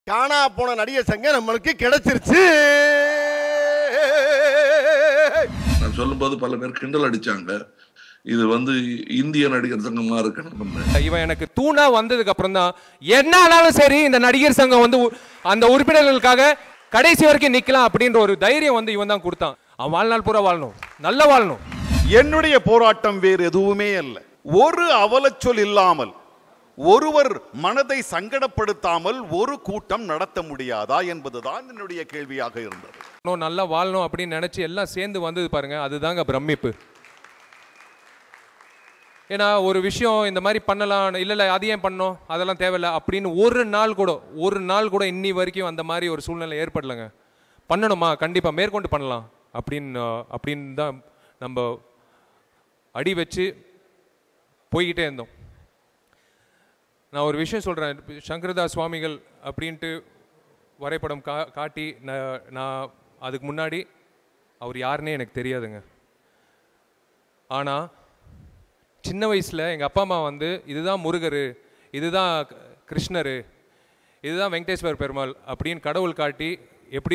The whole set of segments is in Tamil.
காணா போன நடிகர் சங்கம் நம்மளுக்கு கிடைச்சிருச்சு நான் சொல்லும்போது பல பேர் கிண்டல் அடிச்சாங்க இது வந்து இந்திய நடிகர் சங்கமா இருக்கணும்னு இவன் எனக்கு தூணா வந்ததுக்கு அப்புறம் தான் என்ன ஆனாலும் சரி இந்த நடிகர் சங்கம் வந்து உ- அந்த உறுப்பினர்களுக்காக கடைசி வரைக்கும் நிக்கலாம் அப்படின்ற ஒரு தைரியம் வந்து இவன் தான் கொடுத்தான் அவன் வாழ்நாள் பூரா வாழணும் நல்லா வாழணும் என்னுடைய போராட்டம் வேறு எதுவுமே அல்ல ஒரு அவலச்சொல் இல்லாமல் ஒருவர் மனதை சங்கடப்படுத்தாமல் ஒரு கூட்டம் நடத்த முடியாதா என்பதுதான் என்னுடைய கேள்வியாக இருந்தது இன்னும் நல்லா வாழணும் அப்படின்னு நினைச்சு எல்லாம் சேர்ந்து வந்தது பாருங்க அதுதாங்க பிரமிப்பு ஏன்னா ஒரு விஷயம் இந்த மாதிரி பண்ணலாம் இல்லை இல்லை அது ஏன் பண்ணோம் அதெல்லாம் தேவையில்ல அப்படின்னு ஒரு நாள் கூட ஒரு நாள் கூட இன்னி வரைக்கும் அந்த மாதிரி ஒரு சூழ்நிலை ஏற்படலைங்க பண்ணணுமா கண்டிப்பாக மேற்கொண்டு பண்ணலாம் அப்படின்னு அப்படின்னு தான் நம்ம அடி வச்சு போய்கிட்டே இருந்தோம் நான் ஒரு விஷயம் சொல்கிறேன் சங்கரதாஸ் சுவாமிகள் அப்படின்ட்டு வரைபடம் கா காட்டி நான் நான் அதுக்கு முன்னாடி அவர் யாருன்னே எனக்கு தெரியாதுங்க ஆனால் சின்ன வயசில் எங்கள் அப்பா அம்மா வந்து இதுதான் முருகர் இதுதான் க- கிருஷ்ணர் இதுதான் வெங்கடேஸ்வர் பெருமாள் அப்படின்னு கடவுள் காட்டி எப்படி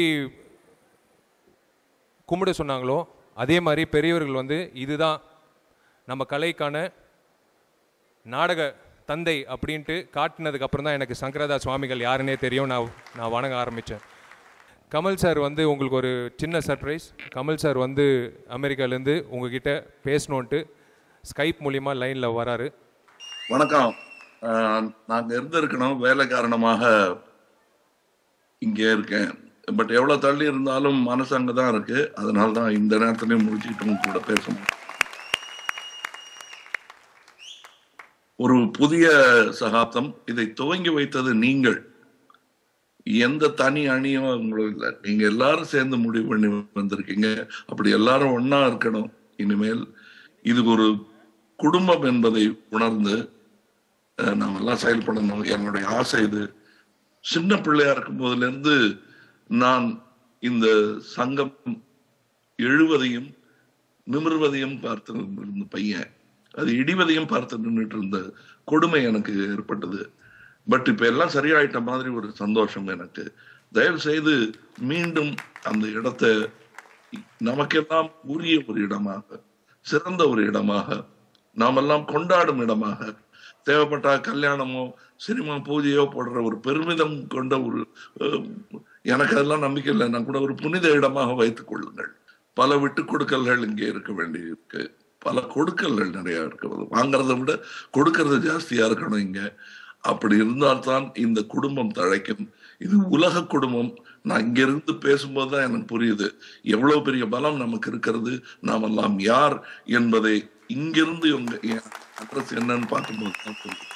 கும்பிட சொன்னாங்களோ அதே மாதிரி பெரியவர்கள் வந்து இதுதான் நம்ம கலைக்கான நாடக தந்தை அப்படின்ட்டு காட்டினதுக்கு அப்புறம் தான் எனக்கு சங்கரதாஸ் சுவாமிகள் யாருன்னே தெரியும் நான் நான் வணங்க ஆரம்பித்தேன் கமல் சார் வந்து உங்களுக்கு ஒரு சின்ன சர்ப்ரைஸ் கமல் சார் வந்து அமெரிக்காலேருந்து உங்ககிட்ட பேசணுன்ட்டு ஸ்கைப் மூலிமா லைனில் வராரு வணக்கம் ஆஹ் நாங்க இருந்திருக்கணும் வேலை காரணமாக இங்கே இருக்கேன் பட் எவ்வளவு தள்ளி இருந்தாலும் மனசு அங்கதான் இருக்கு அதனால தான் இந்த நேரத்திலையும் முடிச்சுக்கிட்டு உங்க கூட பேச முடியும் ஒரு புதிய சகாப்தம் இதை துவங்கி வைத்தது நீங்கள் எந்த தனி அணியும் உங்களுக்கு இல்லை நீங்க எல்லாரும் சேர்ந்து முடிவு பண்ணி வந்திருக்கீங்க அப்படி எல்லாரும் ஒண்ணா இருக்கணும் இனிமேல் இது ஒரு குடும்பம் என்பதை உணர்ந்து அஹ், நாம் எல்லாம் செயல்படணும் என்னுடைய ஆசை இது சின்ன பிள்ளையா இருக்கும் போதுல இருந்து நான் இந்த சங்கம் எழுவதையும் நிமிர்வதையும் பார்த்து இருந்த பையன் அது இடிவதையும் பார்த்து நின்றுட்டு இருந்த கொடுமை எனக்கு ஏற்பட்டது பட் இப்ப எல்லாம் சரியாயிட்ட மாதிரி ஒரு சந்தோஷம் எனக்கு தயவு செய்து மீண்டும் அந்த இடத்தை நமக்கெல்லாம் உரிய ஒரு இடமாக சிறந்த ஒரு இடமாக நாமெல்லாம் கொண்டாடும் இடமாக தேவைப்பட்டா கல்யாணமோ சினிமா பூஜையோ போடுற ஒரு பெருமிதம் கொண்ட ஒரு அஹ், எனக்கு அதெல்லாம் நம்பிக்கை இல்லை நான் கூட ஒரு புனித இடமாக வைத்துக் கொள்ளுங்கள் பல விட்டு கொடுக்கல்கள் இங்கே இருக்க வேண்டியிருக்கு பல கொடுக்கல்கள் நிறைய இருக்கிறது வாங்குறதை விட கொடுக்கறது ஜாஸ்தியா இருக்கணும் இங்க அப்படி இருந்தால்தான் இந்த குடும்பம் தழைக்கும் இது உலக குடும்பம் நான் இங்க இருந்து பேசும்போது தான் எனக்கு புரியுது எவ்வளவு பெரிய பலம் நமக்கு இருக்கிறது நாமெல்லாம் யார் என்பதை இங்கிருந்து உங்க அட்ரஸ் என்னன்னு பார்க்கும்போது தான் புரியுது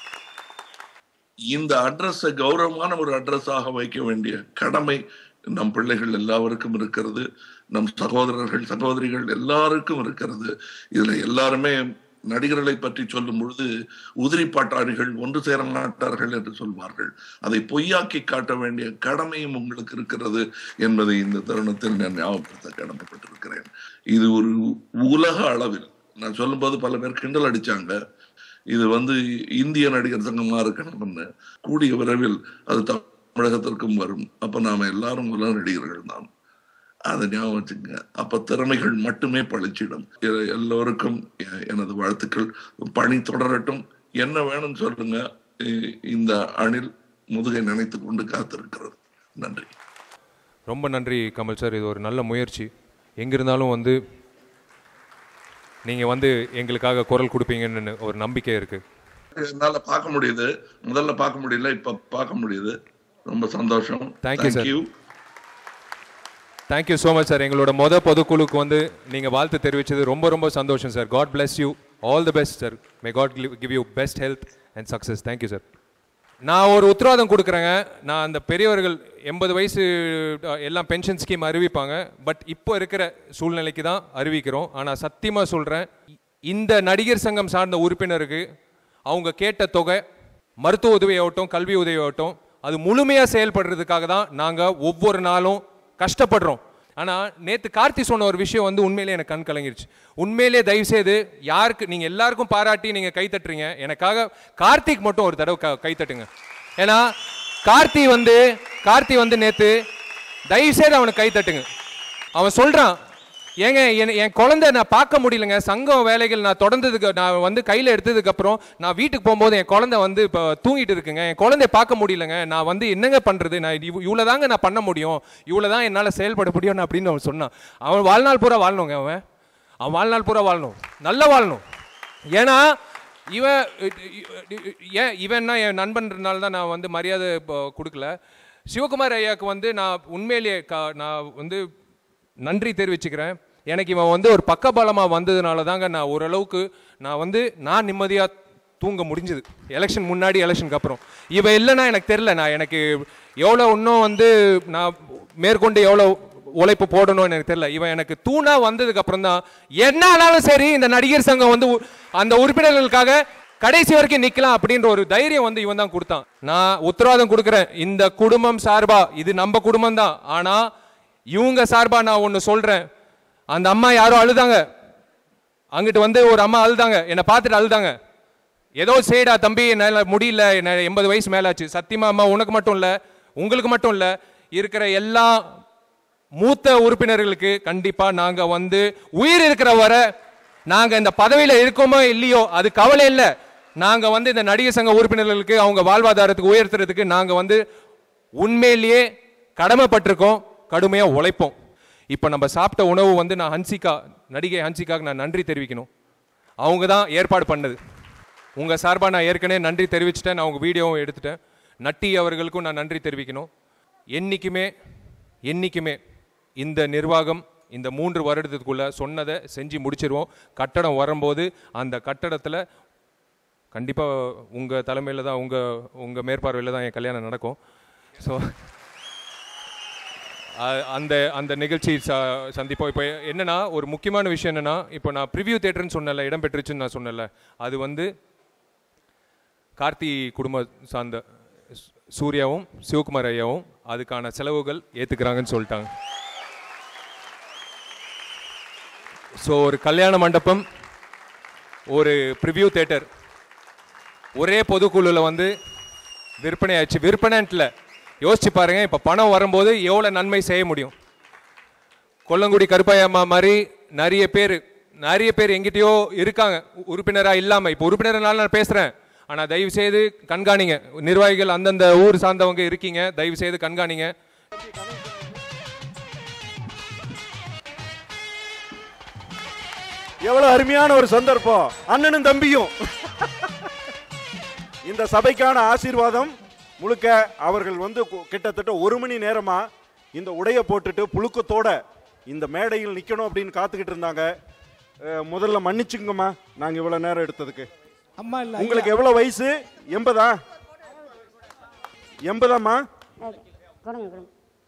இந்த அட்ரஸை கௌரவமான ஒரு அட்ரஸாக வைக்க வேண்டிய கடமை நம் பிள்ளைகள் எல்லாருக்கும் இருக்கிறது நம் சகோதரர்கள் சகோதரிகள் எல்லாருக்கும் இருக்கிறது இதுல எல்லாருமே நடிகர்களை பற்றி சொல்லும் பொழுது உதிரி பாட்டாளிகள் ஒன்று சேர மாட்டார்கள் என்று சொல்வார்கள் அதை பொய்யாக்கி காட்ட வேண்டிய கடமையும் உங்களுக்கு இருக்கிறது என்பதை இந்த தருணத்தில் நான் ஞாபகப்படுத்த கடமைப்பட்டிருக்கிறேன் இது ஒரு உலக அளவில் நான் சொல்லும்போது பல பேர் கிண்டல் அடிச்சாங்க இது வந்து இந்திய நடிகர் சங்கமா இருக்கணும்னு கூடிய விரைவில் அது தமிழகத்திற்கும் வரும் அப்ப நாம எல்லாரும் உலக நடிகர்கள் தான் அதை ஞாபகம் வச்சுங்க அப்ப திறமைகள் மட்டுமே பழிச்சிடும் எ- எல்லோருக்கும் எ- எனது வாழ்த்துக்கள் பணி தொடரட்டும் என்ன வேணும்னு சொல்லுங்க இ- இந்த அணில் முதுகை நினைத்து கொண்டு காத்திருக்கிறது நன்றி ரொம்ப நன்றி கமல் சார் இது ஒரு நல்ல முயற்சி எங்கே இருந்தாலும் வந்து நீங்கள் வந்து எங்களுக்காக குரல் கொடுப்பீங்கன்னு ஒரு நம்பிக்கை இருக்குது என்னால பார்க்க முடியுது முதல்ல பார்க்க முடியல இப்ப பார்க்க முடியுது ரொம்ப சந்தோஷம் Thank you, sir. you thank you so much sir எங்களோட மொத பொதுக்குழுக்கு வந்து நீங்கள் வாழ்த்து தெரிவித்தது ரொம்ப ரொம்ப சந்தோஷம் sir god bless you all the best sir may god give you best health and success thank you sir நான் ஒரு உத்தரவாதம் கொடுக்குறேங்க நான் அந்த பெரியவர்கள் எண்பது வயசு அஹ், எல்லாம் பென்ஷன் ஸ்கீம் அறிவிப்பாங்க பட் இப்போ இருக்கிற சூழ்நிலைக்கு தான் அறிவிக்கிறோம் ஆனால் சத்தியமாக சொல்கிறேன் இந்த நடிகர் சங்கம் சார்ந்த உறுப்பினருக்கு அவங்க கேட்ட தொகை மருத்துவ உதவியாகட்டும் கல்வி உதவியாகட்டும் அது முழுமையாக செயல்படுறதுக்காக தான் நாங்கள் ஒவ்வொரு நாளும் கஷ்டப்படுறோம் ஆனால் நேற்று கார்த்தி சொன்ன ஒரு விஷயம் வந்து உண்மையிலேயே எனக்கு கண் கலங்கிருச்சு உண்மையிலேயே தயவுசெய்து யாருக்கு நீங்கள் எல்லாருக்கும் பாராட்டி நீங்கள் கை தட்டுறீங்க எனக்காக கார்த்திக் மட்டும் ஒரு தடவை க கை தட்டுங்க ஏன்னா கார்த்தி வந்து கார்த்தி வந்து நேத்து தயவு செய்து அவனுக்கு கை தட்டுங்க அவன் சொல்றான் ஏங்க என் என் குழந்தை நான் பார்க்க முடியலங்க சங்கம் வேலைகள் நான் தொடர்ந்ததுக்கு நான் வந்து கையில் எடுத்ததுக்கு அப்புறம் நான் வீட்டுக்கு போகும்போது என் குழந்தை வந்து இப்போ தூங்கிட்டு இருக்குங்க என் குழந்தைய பார்க்க முடியலங்க நான் வந்து என்னங்க பண்ணுறது நான் இவ் இவ்வளோ தாங்க நான் பண்ண முடியும் இவ்வளோ தான் என்னால் செயல்பட முடியும் அப்படின்னு அவன் சொன்னான் அவன் வாழ்நாள் பூரா வாழணுங்க அவன் அவன் வாழ்நாள் பூரா வாழணும் நல்லா வாழணும் ஏன்னா இவன் ஏன் இவன்னா என் நண்பன்றனால தான் நான் வந்து மரியாதை இப்போ கொடுக்கல சிவகுமார் ஐயாவுக்கு வந்து நான் உண்மையிலேயே கா நான் வந்து நன்றி தெரிவிச்சுக்கிறேன் எனக்கு இவன் வந்து ஒரு பக்கபலமாக வந்ததுனால தாங்க நான் ஓரளவுக்கு நான் வந்து நான் நிம்மதியாக தூங்க முடிஞ்சது எலெக்ஷன் முன்னாடி எலெக்ஷனுக்கு அப்புறம் இவன் இல்லைன்னா எனக்கு தெரில நான் எனக்கு எவ்வளோ இன்னும் வந்து நான் மேற்கொண்டு எவ்வளோ உழைப்பு போடணும்னு எனக்கு தெரியல இவன் எனக்கு தூணா வந்ததுக்கு அப்புறம் தான் என்ன ஆனாலும் சரி இந்த நடிகர் சங்கம் வந்து உ- அந்த உறுப்பினர்களுக்காக கடைசி வரைக்கும் நிக்கலாம் அப்படின்ற ஒரு தைரியம் வந்து இவன் தான் கொடுத்தான் நான் உத்தரவாதம் கொடுக்குறேன் இந்த குடும்பம் சார்பா இது நம்ம குடும்பம் தான் ஆனா இவங்க சார்பா நான் ஒன்னு சொல்றேன் அந்த அம்மா யாரோ அழுதாங்க அங்கிட்டு வந்து ஒரு அம்மா அழுதாங்க என்னை பார்த்துட்டு அழுதாங்க ஏதோ செய்டா தம்பி என்னால் முடியல என்ன எண்பது வயசு மேலாச்சு சத்தியமா அம்மா உனக்கு மட்டும் இல்லை உங்களுக்கு மட்டும் இல்லை இருக்கிற எல்லா மூத்த உறுப்பினர்களுக்கு கண்டிப்பா நாங்க வந்து உயிர் இருக்கிற வரை நாங்க இந்த பதவியில இருக்கோமோ இல்லையோ அது கவலை இல்லை நாங்க வந்து இந்த நடிகர் சங்க உறுப்பினர்களுக்கு அவங்க வாழ்வாதாரத்துக்கு உயர்த்துறதுக்கு நாங்க வந்து உண்மையிலேயே கடமைப்பட்டிருக்கோம் கடுமையா உழைப்போம் இப்போ நம்ம சாப்பிட்ட உணவு வந்து நான் ஹன்சிகா நடிகை ஹன்சிகாக்கு நான் நன்றி தெரிவிக்கணும் அவங்க தான் ஏற்பாடு பண்ணது உங்க சார்பா நான் ஏற்கனவே நன்றி தெரிவிச்சிட்டேன் நான் உங்க வீடியோவும் எடுத்துட்டேன் நட்டி அவர்களுக்கும் நான் நன்றி தெரிவிக்கணும் என்னைக்குமே என்னைக்குமே இந்த நிர்வாகம் இந்த மூன்று வருடத்துக்குள்ள சொன்னதை செஞ்சு முடிச்சிருவோம் கட்டடம் வரும்போது அந்த கட்டடத்தில் கண்டிப்பாக உங்கள் தலைமையில் தான் உங்கள் உங்கள் மேற்பார்வையில் தான் என் கல்யாணம் நடக்கும் ஸோ அந்த அந்த நிகழ்ச்சி ச சந்திப்போம் இப்போ என்னன்னா ஒரு முக்கியமான விஷயம் என்னன்னா இப்போ நான் ப்ரிவ்யூ தேட்டர்னு சொன்னல இடம் பெற்றுச்சுன்னு நான் சொன்னல அது வந்து கார்த்தி குடும்ப சார்ந்த சூ- சூர்யாவும் சிவகுமார் ஐயாவும் அதுக்கான செலவுகள் ஏற்றுக்கிறாங்கன்னு சொல்லிட்டாங்க ஸோ ஒரு கல்யாண மண்டபம் ஒரு ப்ரிவ்யூ தேட்டர் ஒரே பொதுக்குழுவில் வந்து விற்பனை ஆச்சு விற்பனைன்ட்டில் யோசிச்சு பாருங்க இப்போ பணம் வரும்போது எவ்வளோ நன்மை செய்ய முடியும் கொல்லங்குடி கருப்பாயம்மா மாதிரி நிறைய பேர் நிறைய பேர் எங்கிட்டயோ இருக்காங்க உறுப்பினராக இல்லாமல் இப்போ உறுப்பினர்னால நான் பேசுகிறேன் ஆனால் தயவு செய்து கண்காணிங்க நிர்வாகிகள் அந்தந்த ஊர் சார்ந்தவங்க இருக்கீங்க தயவு செய்து கண்காணிங்க எவ்வளவு அருமையான ஒரு சந்தர்ப்பம் அண்ணனும் தம்பியும் இந்த சபைக்கான ஆசீர்வாதம் முழுக்க அவர்கள் வந்து கு- கிட்டத்தட்ட ஒரு மணி நேரமா இந்த உடைய போட்டுட்டு புழுக்கத்தோட இந்த மேடையில் நிக்கணும் அப்படின்னு காத்துக்கிட்டு இருந்தாங்க அஹ், முதல்ல மன்னிச்சுங்கம்மா நாங்க இவ்வளவு நேரம் எடுத்ததுக்கு அம்மா இல்ல உங்களுக்கு எவ்வளவு வயசு எண்பதா எண்பதாம்மா கொடுங்க கொடுங்க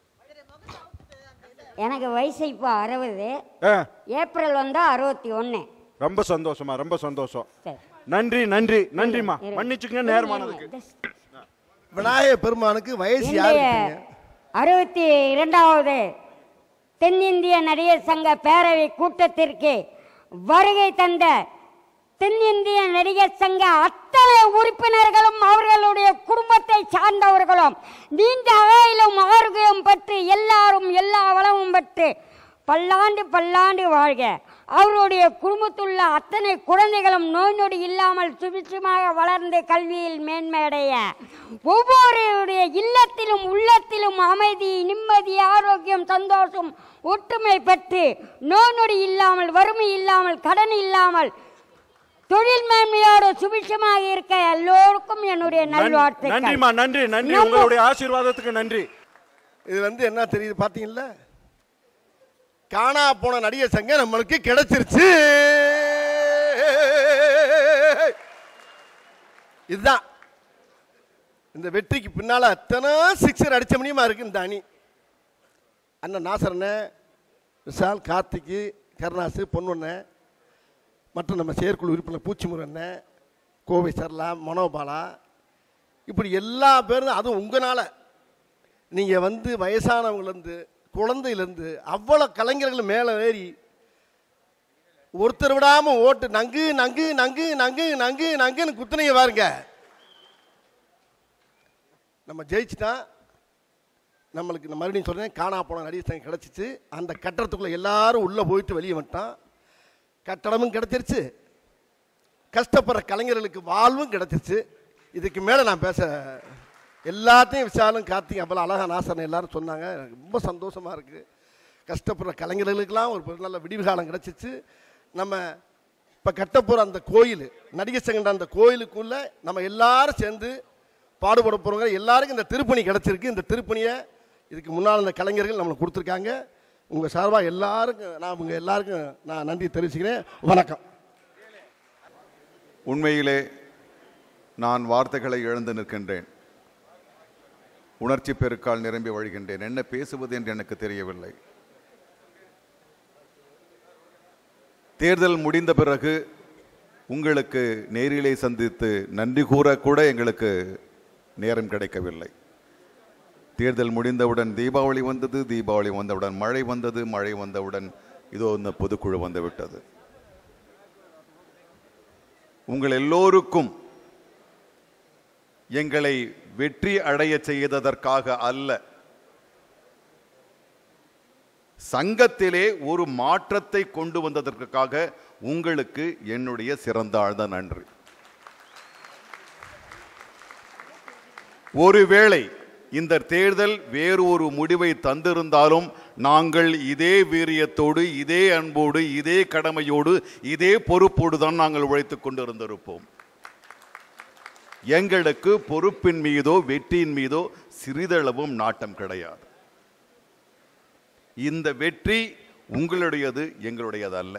எனக்கு வயசு இப்போ அறுபது ஆ, ஏப்ரல் வந்தால் அறுபத்தி ஒன்று ரொம்ப சந்தோஷமா ரொம்ப சந்தோஷம் சரி நன்றி நன்றி நன்றிம்மா இரு. மன்னிச்சுங்க நேரமானதுக்கு விநாயகர் பெருமானுக்கு வயசு இன்றைய யாருக்கு அறுபத்தி இரண்டாவது தென்னிந்திய நடிகர் சங்க பேரவை கூட்டத்திற்கு வருகை தந்த தென்னிந்திய நடிகர் சங்க அத்தனை உறுப்பினர்களும் அவர்களுடைய குடும்பத்தை சார்ந்தவர்களும் நீண்ட ஆயிலும் ஆரோக்கியம் பெற்று எல்லாரும் எல்லா வளமும் பெற்று பல்லாண்டு பல்லாண்டு வாழ்க அவருடைய குடும்பத்துள்ள அத்தனை குழந்தைகளும் நோய் நொடி இல்லாமல் சுபிட்சமாக வளர்ந்து கல்வியில் மேன்மையடைய ஒவ்வொருடைய இல்லத்திலும் உள்ளத்திலும் அமைதி நிம்மதி ஆரோக்கியம் சந்தோஷம் ஒற்றுமை பெற்று நோய் நொடி இல்லாமல் வறுமை இல்லாமல் கடன் இல்லாமல் தொழில் மேன்மையோடு சுபிட்சமாக இருக்க எல்லோருக்கும் என்னுடைய நல்வாழ்த்துக்கள் நன்றிம்மா நன்றி நன்றி நம்ம- உங்களுடைய ஆசீர்வாதத்துக்கு நன்றி இது வந்து என்ன தெரியுது பாத்தீங்களா காணா போன நடிகர் சங்கம் நம்மளுக்கு கிடைச்சிருச்சு இதுதான் இந்த வெற்றிக்கு பின்னால அத்தனை சிக்ஸர் அடிச்ச முடியுமா இருக்கு இந்த அணி அண்ணன் நாசரண்ணே விஷால் கார்த்திக்கு கருணாசு பொன்வண்ணே மற்றும் நம்ம செயற்குழு உறுப்பினர் பூச்சிமுருகண்ணே கோவை சரளா மனோபாலா இப்படி எல்லா பேரும் அதுவும் உங்களால் நீங்கள் வந்து வயசானவங்கலேருந்து குழந்தையிலேருந்து அவ்வளோ கலைஞர்கள் மேலே ஏறி ஒருத்தர் விடாமல் ஓட்டு நங்கு நங்கு நங்கு நங்கு நங்கு நங்குன்னு குத்துனீங்க பாருங்க நம்ம ஜெயிச்சிட்டா நம்மளுக்கு நான் மறுபடியும் சொல்கிறேன் காணா போன நடிகர் சங்கம் கிடச்சிச்சு அந்த கட்டடத்துக்குள்ளே எல்லாரும் உள்ளே போயிட்டு வெளியே வந்துட்டான் கட்டடமும் கிடச்சிருச்சு கஷ்டப்படுற கலைஞர்களுக்கு வாழ்வும் கிடச்சிருச்சு இதுக்கு மேலே நான் பேச எல்லாத்தையும் விசாலும் கார்த்திக் அப்போல்லாம் அழகா நாசன் எல்லாரும் சொன்னாங்க எனக்கு ரொம்ப சந்தோஷமாக இருக்குது கஷ்டப்படுற கலைஞர்களுக்கெல்லாம் ஒரு நல்ல விடிவு காலம் கிடச்சிச்சு நம்ம இப்போ கட்டப்போகிற அந்த கோயில் நடிகர் சங்கன்ற அந்த கோயிலுக்குள்ளே நம்ம எல்லாரும் சேர்ந்து பாடுபட போகிறவங்க எல்லாருக்கும் இந்த திருப்பணி கிடச்சிருக்கு இந்த திருப்பணியை இதுக்கு முன்னால் இந்த கலைஞர்கள் நம்மளுக்கு கொடுத்துருக்காங்க உங்கள் சார்பாக எல்லாருக்கும் நான் உங்கள் எல்லாருக்கும் நான் நன்றி தெரிவிச்சுக்கிறேன் வணக்கம் உண்மையிலே நான் வார்த்தைகளை இழந்து நிற்கின்றேன் உணர்ச்சி பெருக்கால் நிரம்பி வழிகின்றேன் என்ன பேசுவது என்று எனக்கு தெரியவில்லை தேர்தல் முடிந்த பிறகு உங்களுக்கு நேரிலே சந்தித்து நன்றி கூற கூட எங்களுக்கு நேரம் கிடைக்கவில்லை தேர்தல் முடிந்தவுடன் தீபாவளி வந்தது தீபாவளி வந்தவுடன் மழை வந்தது மழை வந்தவுடன் இதோ இந்த பொதுக்குழு வந்து விட்டது உங்கள் எல்லோருக்கும் எங்களை வெற்றி அடைய செய்ததற்காக அல்ல சங்கத்திலே ஒரு மாற்றத்தை கொண்டு வந்ததற்காக உங்களுக்கு என்னுடைய சிறந்த ஆழ்ந்த நன்றி ஒருவேளை இந்த தேர்தல் வேறு ஒரு முடிவை தந்திருந்தாலும் நாங்கள் இதே வீரியத்தோடு இதே அன்போடு இதே கடமையோடு இதே பொறுப்போடு தான் நாங்கள் உழைத்துக் கொண்டிருந்திருப்போம் எங்களுக்கு பொறுப்பின் மீதோ வெற்றியின் மீதோ சிறிதளவும் நாட்டம் கிடையாது இந்த வெற்றி உங்களுடையது எங்களுடையது அல்ல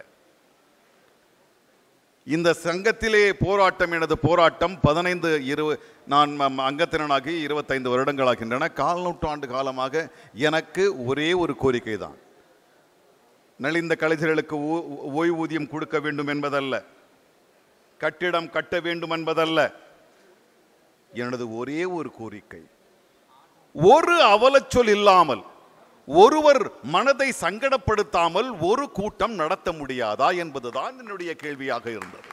இந்த சங்கத்திலே போராட்டம் எனது போராட்டம் பதினைந்து இரு நான் ம- அங்கத்தினனாகி இருபத்தைந்து வருடங்களாகின்றன கால் நூற்றாண்டு காலமாக எனக்கு ஒரே ஒரு கோரிக்கை தான் நலிந்த கலைஞர்களுக்கு ஓ- ஓய்வூதியம் கொடுக்க வேண்டும் என்பதல்ல கட்டிடம் கட்ட வேண்டும் என்பதல்ல எனது ஒரே ஒரு கோரிக்கை ஒரு அவலச்சொல் இல்லாமல் ஒருவர் மனதை சங்கடப்படுத்தாமல் ஒரு கூட்டம் நடத்த முடியாதா என்பதுதான் என்னுடைய கேள்வியாக இருந்தது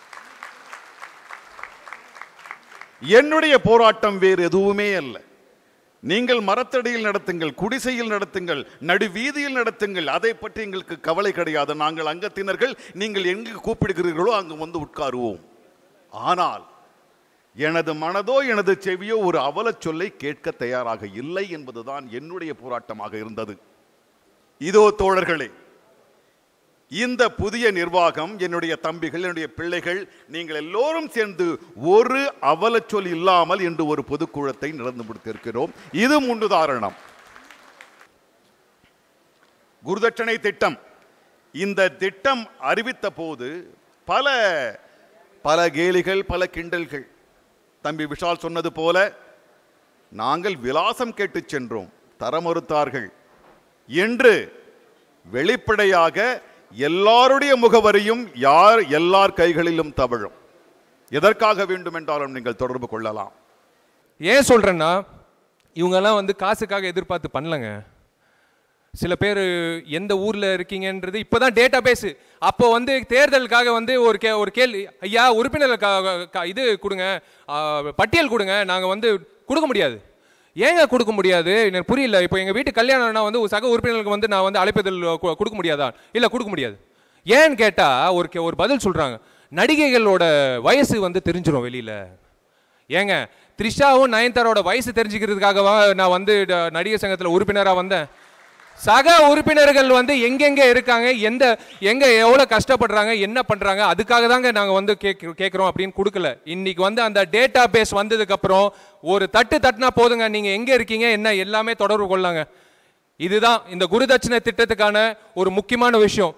என்னுடைய போராட்டம் வேறு எதுவுமே அல்ல நீங்கள் மரத்தடியில் நடத்துங்கள் குடிசையில் நடத்துங்கள் நடுவீதியில் நடத்துங்கள் அதை பற்றி எங்களுக்கு கவலை கிடையாது நாங்கள் அங்கத்தினர்கள் நீங்கள் எங்கு கூப்பிடுகிறீர்களோ அங்கு வந்து உட்காருவோம் ஆனால் எனது மனதோ எனது செவியோ ஒரு அவலச் சொல்லை கேட்க தயாராக இல்லை என்பதுதான் என்னுடைய போராட்டமாக இருந்தது இதோ தோழர்களே இந்த புதிய நிர்வாகம் என்னுடைய தம்பிகள் என்னுடைய பிள்ளைகள் நீங்கள் எல்லோரும் சேர்ந்து ஒரு அவலச்சொல் இல்லாமல் என்று ஒரு பொதுக்குழத்தை நடந்து முடித்திருக்கிறோம் இது முன்னுதாரணம் குருதட்சணை திட்டம் இந்த திட்டம் அறிவித்த போது பல பல கேலிகள் பல கிண்டல்கள் தம்பி விஷால் சொன்னது போல நாங்கள் விலாசம் கேட்டுச் சென்றோம் தர மறுத்தார்கள் என்று வெளிப்படையாக எல்லாருடைய முகவரியும் யார் எல்லார் கைகளிலும் தவழும் எதற்காக வேண்டுமென்றாலும் நீங்கள் தொடர்பு கொள்ளலாம் ஏன் சொல்கிறேன்னா இவங்கெல்லாம் வந்து காசுக்காக எதிர்பார்த்து பண்ணலங்க சில பேர் எந்த ஊரில் இருக்கீங்கன்றது இப்போ தான் டேட்டா பேஸு அப்போ வந்து தேர்தலுக்காக வந்து ஒரு கே ஒரு கேள்வி ஐயா உறுப்பினர்களுக்காக இது கொடுங்க ஆ, பட்டியல் கொடுங்க நாங்கள் வந்து கொடுக்க முடியாது ஏங்க கொடுக்க முடியாது எனக்கு புரியல இப்போ எங்கள் வீட்டு கல்யாணம்னா வந்து ஒரு சக உறுப்பினர்களுக்கு வந்து நான் வந்து அழைப்பதில் கு- கொடுக்க முடியாதா இல்லை கொடுக்க முடியாது ஏன்னு கேட்டால் ஒரு கே- ஒரு பதில் சொல்கிறாங்க நடிகைகளோட வயசு வந்து தெரிஞ்சிரும் வெளியில் ஏங்க த்ரிஷாவும் நயன்தாரோட வயசு தெரிஞ்சுக்கிறதுக்காகவா நான் வந்து ட- நடிகர் சங்கத்தில் உறுப்பினராக வந்தேன் சக உறுப்பினர்கள் வந்து எங்கெங்க இருக்காங்க எந்த எங்க எவ்வளோ கஷ்டப்படுறாங்க என்ன பண்றாங்க அதுக்காக தாங்க நாங்கள் வந்து கேக் கேட்குறோம் அப்படின்னு கொடுக்கல இன்னைக்கு வந்து அந்த டேட்டா பேஸ் வந்ததுக்கு அப்புறம் ஒரு தட்டு தட்டுனா போதுங்க நீங்க எங்க இருக்கீங்க என்ன எல்லாமே தொடர்பு கொள்ளாங்க இதுதான் இந்த குருதட்சணை திட்டத்துக்கான ஒரு முக்கியமான விஷயம்